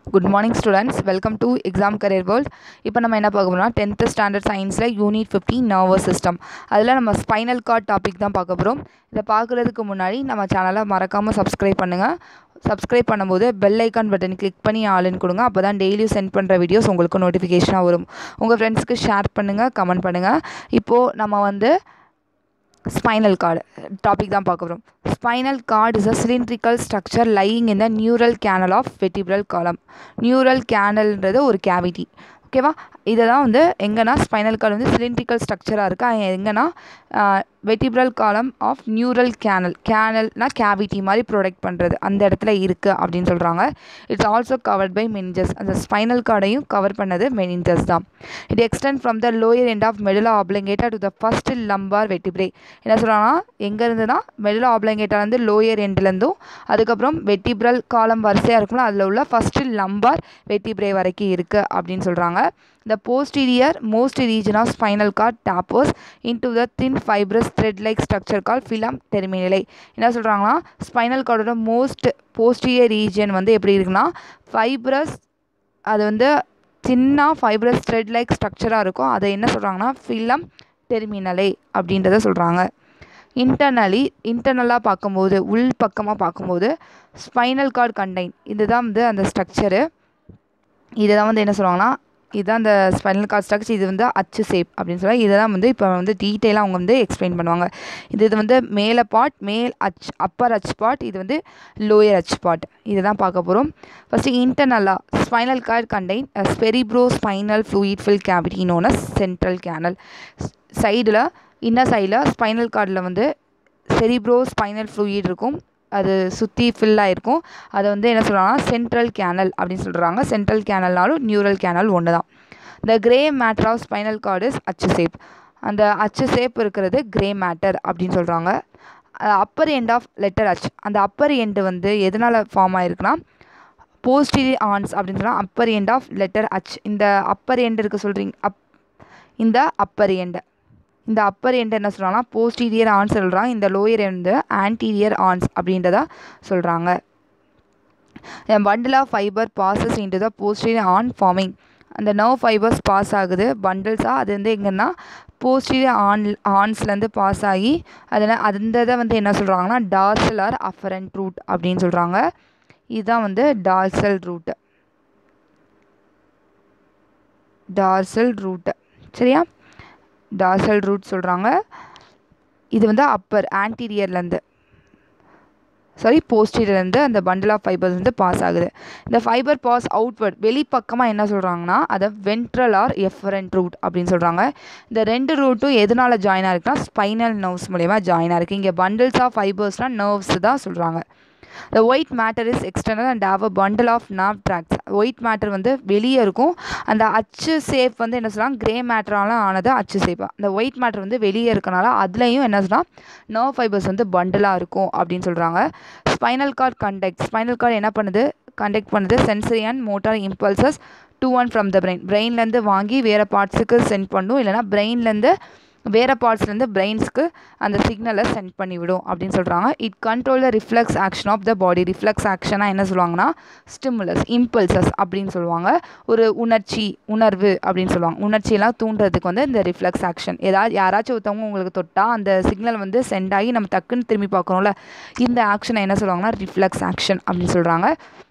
Good morning students welcome to exam career world இப்போ நம்ம என்ன பார்க்க போகிறோம்னா டென்த்து ஸ்டாண்டர்ட் சயின்ஸில் யூனிட் ஃபிஃப்டி நர்வஸ் சிஸ்டம் அதில் நம்ம ஸ்பைனல் கார்ட் டாபிக் தான் பார்க்க போகிறோம் இதை பார்க்குறதுக்கு முன்னாடி நம்ம சேனலை மறக்காமல் சப்ஸ்கிரைப் பண்ணுங்கள் சப்ஸ்கிரைப் பண்ணும்போது பெல் ஐக்கான் பட்டன் கிளிக் பண்ணி ஆளுன்னு கொடுங்க அப்போ தான் டெய்லியும் சென்ட் பண்ணுற வீடியோஸ் உங்களுக்கு நோட்டிஃபிகேஷனாக வரும் உங்கள் ஃப்ரெண்ட்ஸ்க்கு ஷேர் பண்ணுங்கள் கமெண்ட் பண்ணுங்கள் இப்போது நம்ம வந்து ஸ்பைனல் கார்டு டாபிக் தான் பார்க்க போகிறோம் spinal cord is a cylindrical structure lying in the neural canal of vertebral column neural கேனல்ன்றது ஒரு கேவிட்டி ஓகேவா இதை தான் வந்து எங்கன்னா ஸ்பைனல் கார்டு வந்து சிலிண்ட்ரிக்கல் ஸ்ட்ரக்சராக இருக்குது எங்கன்னா vertebral column of neural canal கேனல்னா கேவிட்டி மாதிரி ப்ரொடெக்ட் பண்ணுறது அந்த இடத்துல இருக்குது அப்படின்னு சொல்கிறாங்க it's also covered by meninges அந்த ஸ்பைனல் கார்டையும் கவர் பண்ணது மெனிஞ்சஸ் தான் it extend from the lower end of medulla oblongata to the first lumbar vertebrae என்ன சொல்கிறாங்கன்னா எங்கேருந்துனா மெடுலா ஆப்ளங்கேட்டா வந்து லோயர் எண்ட்லேருந்தும் அதுக்கப்புறம் வெட்டிபிரல் காலம் வரிசையாக இருக்கும்ல அதில் உள்ள ஃபஸ்ட்டு லம்பார் வெட்டிபிரே வரைக்கும் இருக்குது அப்படின்னு சொல்கிறாங்க The posterior most region of spinal cord tapers into the thin fibrous thread-like structure called filum terminale. என்ன சொல்கிறாங்கன்னா ஸ்பைனல் கார்டோட மோஸ்ட் போஸ்டீரியர் ரீஜன் வந்து எப்படி இருக்குன்னா ஃபைப்ரஸ் அது வந்து சின்ன ஃபைப்ரஸ் த்ரெட் லைக் ஸ்ட்ரக்சராக இருக்கும் அதை என்ன சொல்கிறாங்கன்னா ஃபிலம் டெர்மினலை அப்படின்றத சொல்கிறாங்க இன்டர்னலி இன்டர்னலாக பார்க்கும்போது உள் பக்கமாக பார்க்கும்போது ஸ்பைனல் கார்டு கண்டைன் இதுதான் வந்து அந்த ஸ்ட்ரக்சரு இதுதான் வந்து என்ன சொல்லுவாங்கன்னா இதுதான் அந்த ஸ்பைனல் கார்ட் ஸ்ட்ரக்சர் இது வந்து அச்சு சேப் அப்படின்னு சொல்லி இதை தான் வந்து இப்போ வந்து டீட்டெயிலாக அவங்க வந்து எக்ஸ்பிளைன் பண்ணுவாங்க இது இது வந்து மேலே பார்ட் மேல் அச் அப்பர் அச் பார்ட் இது வந்து லோயர் அச் பார்ட் இதை தான் பார்க்க போகிறோம் ஃபஸ்ட்டு இன்டர்னலாக spinal cord contain cerebro spinal fluid fill cavity known as central canal சைடில் இன்னர் சைடில் ஸ்பைனல் கார்டில் வந்து செரிப்ரோ ஸ்பைனல் ஃப்ளூயிட் இருக்கும் அது சுற்றி ஃபில் ஆகிருக்கும் அதை வந்து என்ன சொல்கிறாங்கன்னா சென்ட்ரல் கேனல் அப்படின்னு சொல்கிறாங்க சென்ட்ரல் கேனல்னாலும் நியூரல் கேனல் ஒன்று தான் the grey matter of spinal cord is H shape அந்த அச்சு சேப் இருக்கிறது கிரே மேட்டர் அப்படின்னு சொல்கிறாங்க அப்பர் எண்ட் ஆஃப் லெட்டர் அச் அந்த அப்பர் எண்டு வந்து எதனால் ஃபார்ம் ஆகிருக்குன்னா போஸ்டிரி ஆன்ஸ் அப்படின்னு சொன்னால் அப்பர் எண்ட் ஆஃப் லெட்டர் அச் இந்த அப்பர் எண்டு இருக்க சொல்கிறீங்க அப் இந்த அப்பர் எண்டு இந்த அப்பர் எண்ட் என்ன சொல்கிறாங்கன்னா போஸ்டீரியர் ஆன்ஸ் சொல்கிறாங்க இந்த லோயர் எண்டு ஆன்டீரியர் ஆன்ஸ் அப்படின்றத சொல்கிறாங்க bundle of fibre passes into the posterior horn forming அந்த நர்வ் ஃபைபர்ஸ் பாஸ் ஆகுது பண்டில்ஸாக அது வந்து எங்கன்னா போஸ்டீரியர் ஆன் ஆன்ஸ்லேருந்து பாஸ் ஆகி அதில் அந்த இதை வந்து என்ன சொல்கிறாங்கன்னா டார்சல் ஆர் அஃபரண்ட் ரூட் அப்படின்னு சொல்கிறாங்க இதுதான் வந்து டார்சல் ரூட்டு டார்சல் ரூட்டு சரியா டார்சல் ரூட் சொல்கிறாங்க இது வந்து அப்பர் ஆன்டீரியர்லேருந்து சாரி போஸ்டீரியர்லேருந்து அந்த பண்டில் ஆஃப் ஃபைபர்ஸ் வந்து பாஸ் ஆகுது இந்த ஃபைபர் பாஸ் அவுட்வர்ட் வெளிப்பக்கமாக என்ன சொல்கிறாங்கன்னா அதை வென்ட்ரல் ஆர் எஃபரண்ட் ரூட் அப்படின்னு சொல்கிறாங்க இந்த ரெண்டு ரூட்டும் எதனால் ஜாயின் ஆகிருக்குன்னா ஸ்பைனல் நர்வ்ஸ் மூலயமா ஜாயின் ஆகிருக்கு இங்கே பண்டில்ஸ் ஆஃப் ஃபைபர்ஸ்னால் நர்வ்ஸ் தான் சொல்கிறாங்க the white matter is external and have a bundle of nerve tracts white matter வந்து வெளியே இருக்கும் அந்த அச்சு சேப் வந்து என்ன சொல்லலாம் கிரே மேட்டரால ஆனது அச்சு சேப் அந்த ஒயிட் மேட்டர் வந்து வெளியே இருக்கனால அதுலேயும் என்ன சொல்லலாம் நர்வ் ஃபைபர்ஸ் வந்து பண்டிலாக இருக்கும் அப்படின்னு சொல்கிறாங்க spinal cord conduct spinal cord என்ன பண்ணுது கண்டக்ட் பண்ணுது sensory and motor impulses to on from the brain பிரெயின்லேருந்து வாங்கி வேறு பார்ட்ஸுக்கு சென்ட் பண்ணும் இல்லைனா பிரெயின்லேருந்து வேறு பார்ட்ஸ்லேருந்து பிரெயின்ஸ்க்கு அந்த சிக்னலை சென்ட் பண்ணிவிடும் அப்படின்னு சொல்கிறாங்க it control the reflex action of the body reflex ஆக்ஷனாக என்ன சொல்லுவாங்கன்னா ஸ்டிமுலஸ் இம்பல்சஸ் அப்படின்னு சொல்லுவாங்க ஒரு உணர்ச்சி உணர்வு அப்படின்னு சொல்லுவாங்க உணர்ச்சியெல்லாம் தூண்டுறதுக்கு வந்து இந்த ரிஃப்ளெக்ஸ் ஆக்ஷன் ஏதாவது யாராச்சும் ஒருத்தவங்க உங்களுக்கு தொட்டால் அந்த சிக்னல் வந்து சென்ட் ஆகி நம்ம டக்குன்னு திரும்பி பார்க்குறோம்ல இந்த ஆக்ஷனை என்ன சொல்லுவாங்கன்னா ரிஃப்ளெக்ஸ் ஆக்ஷன் அப்படின்னு சொல்கிறாங்க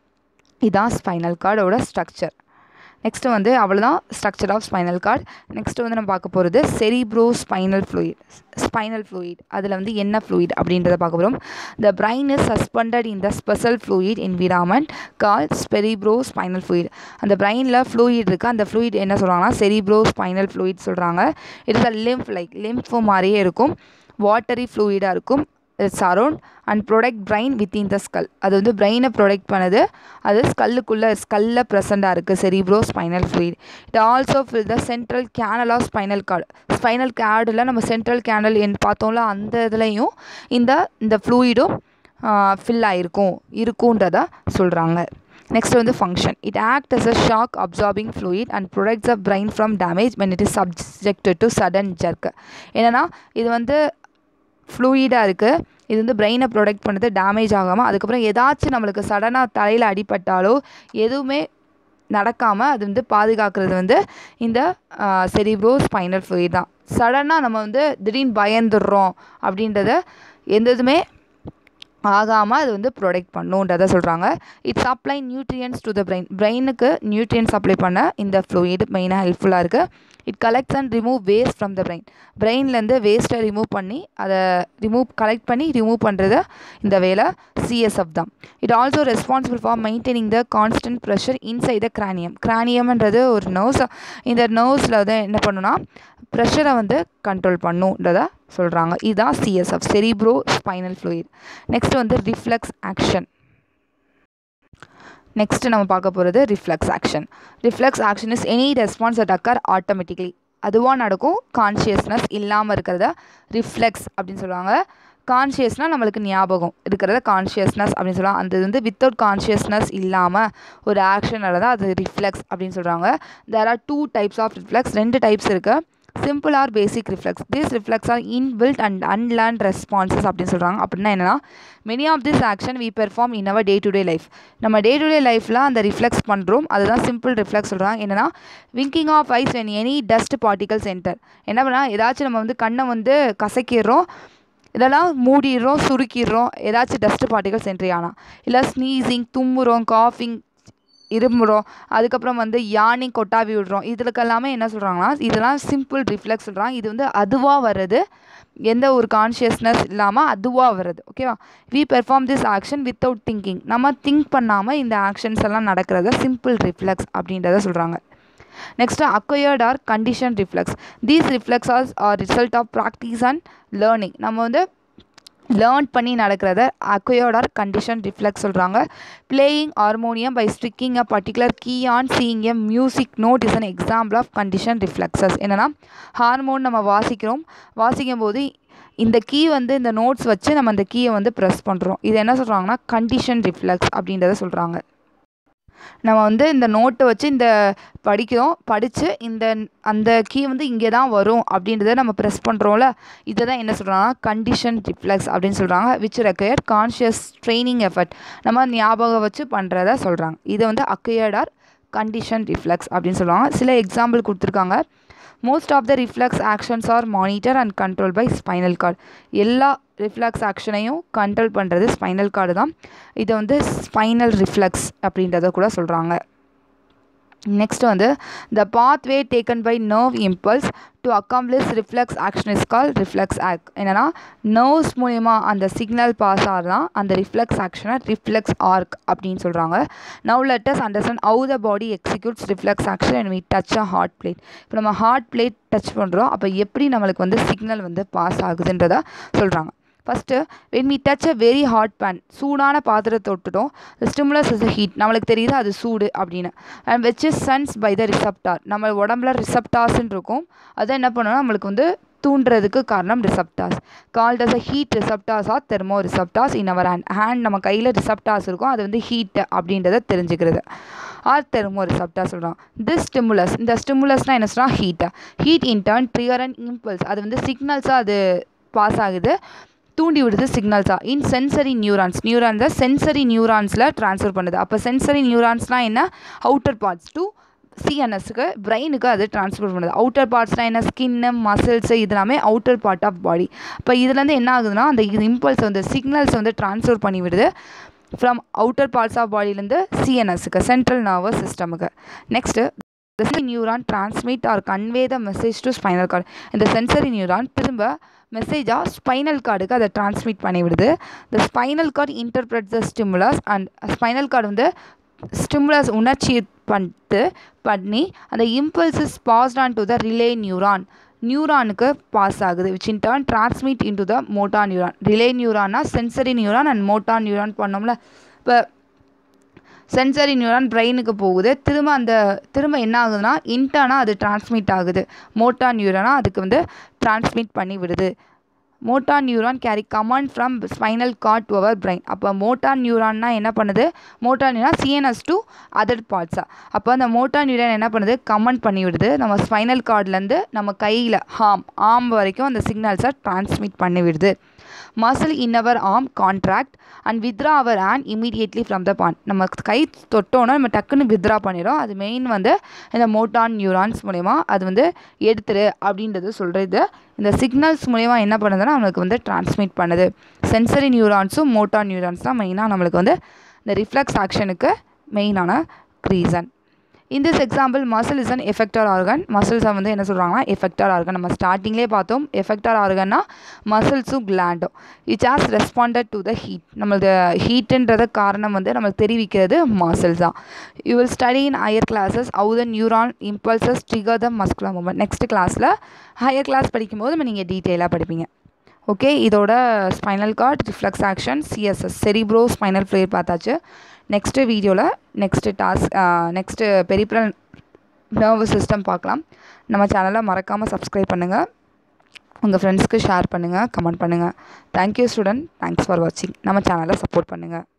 இதுதான் ஸ்பைனல் கார்டோட ஸ்ட்ரக்சர் நெக்ஸ்ட்டு வந்து அவ்வளோதான் structure of spinal cord next வந்து நம்ம பார்க்க போகிறது cerebrospinal fluid spinal fluid அதில் வந்து என்ன ஃப்ளூயிட் அப்படின்றத பார்க்க போகிறோம் the brain is suspended in the special fluid environment call ஸ்பெரிப்ரோ spinal fluid அந்த பிரைனில் ஃப்ளூயிட் இருக்குது அந்த ஃப்ளூயிட் என்ன சொல்கிறாங்கன்னா செரிப்ரோ ஸ்பைனல் ஃப்ளூயிட் சொல்கிறாங்க it's a lymph like lymph மாதிரியே இருக்கும் வாட்டரி ஃப்ளூயிடாக இருக்கும் surround and protect brain within the skull அது வந்து பிரெயினை ப்ரொடக்ட் பண்ணுது அது ஸ்கல்லுக்குள்ளே ஸ்கல்லில் ப்ரெசண்ட்டாக இருக்குது cerebrospinal fluid it also fill the central canal of spinal cord spinal கேர்டில் நம்ம சென்ட்ரல் கேனல் என் பார்த்தோம்ல அந்த இதுலேயும் இந்த இந்த ஃப்ளூயிடும் ஃபில் ஆகிருக்கும் இருக்குன்றத சொல்கிறாங்க நெக்ஸ்ட் வந்து function it act as a shock absorbing fluid and protects a brain from damage when it is subjected to sudden jerk என்னென்னா இது வந்து ஃப்ளூயிடாக இருக்குது இது வந்து பிரெயினை ப்ரொடெக்ட் பண்ணுது டேமேஜ் ஆகாமல் அதுக்கப்புறம் ஏதாச்சும் நம்மளுக்கு சடனாக தலையில் அடிபட்டாலோ எதுவுமே நடக்காமல் அது வந்து பாதுகாக்கிறது வந்து இந்த செரிப்ரோ ஸ்பைனல் ஃப்ளூயிட் தான் சடனாக நம்ம வந்து திடீர்னு பயந்துடுறோம் அப்படின்றத எந்த இதுவுமே ஆகாமல் அது வந்து ப்ரொடெக்ட் பண்ணுன்றதை சொல்கிறாங்க it supply nutrients to the brain பிரெயினுக்கு நியூட்ரியன்ஸ் சப்ளை பண்ண இந்த ஃப்ளூயிட் மெயினாக ஹெல்ப்ஃபுல்லாக இருக்குது it collects and remove waste from the brain பிரெயின்லேருந்து வேஸ்ட்டை ரிமூவ் பண்ணி அதை ரிமூவ் கலெக்ட் பண்ணி ரிமூவ் பண்ணுறது இந்த வேலை சிஎஸ்எஃப் தான் it also responsible for maintaining the constant pressure inside the cranium கிரானியம்ன்றது ஒரு நர்வ்ஸ் இந்த நர்வ்ஸில் வந்து என்ன பண்ணுன்னா ப்ரெஷரை வந்து கண்ட்ரோல் பண்ணுன்றத சொல்கிறாங்க இதுதான் CSF cerebrospinal fluid next வந்து ரிஃப்ளெக்ஸ் ஆக்ஷன் நெக்ஸ்ட் நம்ம பார்க்க போகிறது reflex action reflex action is any response at occur automatically அதுவாக நடக்கும் கான்ஷியஸ்னஸ் இல்லாமல் இருக்கிறத ரிஃப்ளெக்ஸ் அப்படின்னு சொல்லுவாங்க கான்ஷியஸ்னால் நம்மளுக்கு ஞாபகம் இருக்கிறத கான்ஷியஸ்னஸ் அப்படின்னு சொல்லுவாங்க அந்த இது வந்து வித்தவுட் கான்ஷியஸ்னஸ் இல்லாமல் ஒரு ஆக்ஷன் நடந்தால் அது ரிஃப்ளெக்ஸ் அப்படின்னு சொல்கிறாங்க there are two types of reflex ரெண்டு டைப்ஸ் இருக்குது simple or basic reflex this reflex are inbuilt and unlearn responses அப்படின்னு சொல்கிறாங்க அப்படின்னா என்னென்னா many of this action we perform in our day to day life நம்ம day to டே லைஃப்பில் அந்த reflex பண்ணுறோம் அதுதான் சிம்பிள் ரிஃப்ளெக்ஸ் சொல்கிறாங்க என்னென்னா winking of eyes when any dust particles enter என்ன பண்ணால் ஏதாச்சும் நம்ம வந்து கண்ணை வந்து கசக்கிடுறோம் இதெல்லாம் மூடிடுறோம் சுருக்கிடுறோம் ஏதாச்சும் டஸ்ட் பார்ட்டிகல்ஸ் என்ட்ரி ஆனால் இல்லை ஸ்னீசிங் தும்முறோம் காஃபிங் இருமுறோம் அதுக்கப்புறம் வந்து யானிங் கொட்டாவி விடுறோம் இதுக்கெல்லாமே என்ன சொல்கிறாங்கன்னா இதெல்லாம் சிம்பிள் ரிஃப்ளெக்ஸ் சொல்கிறாங்க இது வந்து அதுவாக வர்றது எந்த ஒரு கான்ஷியஸ்னஸ் இல்லாமல் அதுவாக வர்றது ஓகேவா we perform this action without thinking நம்ம திங்க் பண்ணாமல் இந்த ஆக்ஷன்ஸ் எல்லாம் நடக்கிறத சிம்பிள் ரிஃப்ளெக்ஸ் அப்படின்றத சொல்கிறாங்க next acquired or condition reflex these reflex are are result of practice and learning நம்ம வந்து லேர்ன் பண்ணி நடக்கிறத அக்வயர்ட் ஆர் கண்டிஷன் ரிஃப்ளெக்ஸ் சொல்கிறாங்க playing harmonium by striking a particular key on seeing a music note is an example of condition reflexes என்னென்னா harmonium நம்ம வாசிக்கிறோம் வாசிக்கும் போது இந்த கீ வந்து இந்த நோட்ஸ் வச்சு நம்ம அந்த கீயை வந்து ப்ரெஸ் பண்ணுறோம் இது என்ன சொல்கிறாங்கன்னா கண்டிஷன் ரிஃப்ளெக்ஸ் அப்படின்றத சொல்கிறாங்க நம்ம வந்து இந்த நோட்டை வச்சு இந்த படிக்கிறோம் படித்து இந்த அந்த கீ வந்து இங்கே தான் வரும் அப்படின்றத நம்ம ப்ரெஸ் பண்ணுறோம்ல இதை தான் என்ன சொல்கிறாங்கன்னா கண்டிஷன் ரிஃப்ளெக்ஸ் அப்படின்னு சொல்கிறாங்க which require conscious training effort நம்ம ஞாபகம் வச்சு பண்ணுறத சொல்கிறாங்க இதை வந்து அக்கையர்டார் கண்டிஷன் ரிஃப்ளெக்ஸ் அப்படின்னு சொல்லுவாங்க சில எக்ஸாம்பிள் கொடுத்துருக்காங்க most of the reflex actions are monitor and control by spinal cord எல்லா ரிஃப்ளெக்ஸ் ஆக்ஷனையும் கண்ட்ரோல் பண்ணுறது ஸ்பைனல் கார்டு தான் இதை வந்து ஸ்பைனல் ரிஃப்ளெக்ஸ் அப்படின்றத கூட சொல்கிறாங்க நெக்ஸ்ட் வந்து the pathway taken by nerve impulse to accomplish reflex action is call reflex arc என்னென்னா நர்வ்ஸ் மூலயமா அந்த சிக்னல் பாஸ் ஆகிறதான் அந்த ரிஃப்ளெக்ஸ் ஆக்ஷனை ரிஃப்ளெக்ஸ் ஆர்க் அப்படின்னு சொல்கிறாங்க now let's understand how the body executes reflex action and we touch a hot plate இப்போ நம்ம heart plate touch பண்ணுறோம் அப்போ எப்படி நம்மளுக்கு வந்து சிக்னல் வந்து பாஸ் ஆகுதுன்றத சொல்கிறாங்க first when me touch a very hot pan சூடான பாத்திரத்தை தொட்டுட்டோம் ஸ்டிமுலஸ் இஸ் அ ஹீட் நம்மளுக்கு தெரியுது அது சூடு அப்படின்னு and which is sensed by the receptor நம்ம உடம்புல ரிசப்டார்ஸ்ன்னு இருக்கும் அதை என்ன பண்ணணும் நம்மளுக்கு வந்து தூண்டுறதுக்கு காரணம் receptors called as a heat receptors are thermoreceptors in our hand hand நம்ம கையில் ரிசப்டாஸ் இருக்கும் அது வந்து ஹீட் அப்படின்றத தெரிஞ்சுக்கிறது ஆர் தெர்மோ ரிசப்டாஸ் சொல்கிறோம் திஸ் ஸ்டிமுலஸ் இந்த ஸ்டிமுலஸ்னால் என்ன சொல்கிறோம் ஹீட்டை heat in turn trigger and impulse அது வந்து சிக்னல்ஸாக அது பாஸ் ஆகுது தூண்டி விடுது சிக்னல்ஸாக இன் சென்சரி நியூரான்ஸ் நியூரான்ஸை சென்சரி நியூரான்ஸில் ட்ரான்ஸ்ஃபர் பண்ணுது அப்போ சென்சரி நியூரான்ஸ்னால் என்ன அவுட்டர் பார்ட்ஸ் டு சிஎன்எஸ்க்கு பிரெயினுக்கு அது ட்ரான்ஸ்ஃபர் பண்ணுது அவுட்டர் பார்ட்ஸ்னால் என்ன ஸ்கின்னு மசில்ஸு இதெல்லாமே அவுட்டர் பார்ட் ஆஃப் பாடி இப்போ இதுலேருந்து என்ன ஆகுதுன்னா அந்த இம்பல்ஸ் வந்து சிக்னல்ஸ் வந்து ட்ரான்ஸ்ஃபர் பண்ணி விடுது ஃப்ரம் அவுட்டர் பார்ட்ஸ் ஆஃப் பாடியிலேருந்து சிஎன்எஸ்க்கு சென்ட்ரல் நர்வஸ் சிஸ்டமுக்கு next sensory neuron transmit or convey the message to spinal cord இந்த சென்சரி நியூரான் திரும்ப மெசேஜாக ஸ்பைனல் கார்டுக்கு அதை டிரான்ஸ்மிட் பண்ணி விடுது the spinal cord interpret the stimulus and spinal cord வந்து ஸ்டிமுலஸ் உணர்ச்சி பண்ணிட்டு பண்ணி அந்த impulses passed on to the relay neuron நியூரானுக்கு பாஸ் ஆகுது which in turn transmit into the motor neuron relay நியூரான்னா sensory neuron and motor neuron பண்ணோம்ல இப்போ sensory neuron பிரெயினுக்கு போகுது திரும்ப அந்த திரும்ப என்ன ஆகுதுன்னா இன்டர்னாக அது டிரான்ஸ்மிட் ஆகுது மோட்டா நியூரானாக அதுக்கு வந்து டிரான்ஸ்மிட் பண்ணி விடுது motor neuron carry command from spinal cord to our brain அப்போ மோட்டா நியூரான்னா என்ன பண்ணுது motor neuron CNS to other பார்ட்ஸாக அப்போ அந்த மோட்டா நியூரான் என்ன பண்ணுது கமெண்ட் பண்ணி விடுது நம்ம ஸ்பைனல் கார்ட்லேருந்து நம்ம கையில் ஹாம் ஆம் வரைக்கும் அந்த சிக்னல்ஸை டிரான்ஸ்மிட் பண்ணி விடுது muscle in our arm contract and withdraw our hand immediately from the pan நம்ம கை தொட்டோன்னா நம்ம டக்குன்னு வித்ரா பண்ணிடும் அது மெயின் வந்து இந்த மோட்டான் நியூரான்ஸ் மூலயமா அது வந்து எடுத்துரு அப்படின்றது சொல்கிறது இந்த சிக்னல்ஸ் மூலயமா என்ன பண்ணுதுன்னா நம்மளுக்கு வந்து டிரான்ஸ்மிட் பண்ணுது சென்சரி நியூரான்ஸும் மோட்டார் நியூரான்ஸ் தான் மெயினாக நம்மளுக்கு வந்து இந்த ரிஃப்ளெக்ஸ் ஆக்ஷனுக்கு மெயினான reason in this example muscle is an effector organ மசில்ஸை வந்து என்ன சொல்கிறாங்கன்னா எஃபெக்டர் ஆர்கன் நம்ம ஸ்டார்டிங்லேயே பார்த்தோம் எஃபெக்டர் ஆர்கன்னா மசில்ஸும் கிளாண்டும் it's has responded to the heat நம்மளது ஹீட்டுன்றத காரணம் வந்து நம்மளுக்கு தெரிவிக்கிறது மசில்ஸ் தான் you will study in higher classes how the neuron impulses trigger the muscular movement next கிளாஸில் ஹையர் கிளாஸ் படிக்கும்போது நம்ம நீங்கள் டீட்டெயிலாக படிப்பீங்க ஓகே இதோட spinal cord reflex action CSS cerebro cerebrospinal ஃப்ளேர் பார்த்தாச்சு நெக்ஸ்ட்டு வீடியோவில் next task next peripheral nervous system பார்க்கலாம் நம்ம சேனலை மறக்காமல் சப்ஸ்கிரைப் பண்ணுங்கள் உங்கள் ஃப்ரெண்ட்ஸ்க்கு ஷேர் பண்ணுங்கள் கமெண்ட் பண்ணுங்கள் தேங்க்யூ ஸ்டூடெண்ட் தேங்க்ஸ் ஃபார் வாட்சிங் நம்ம சேனலை சப்போர்ட் பண்ணுங்கள்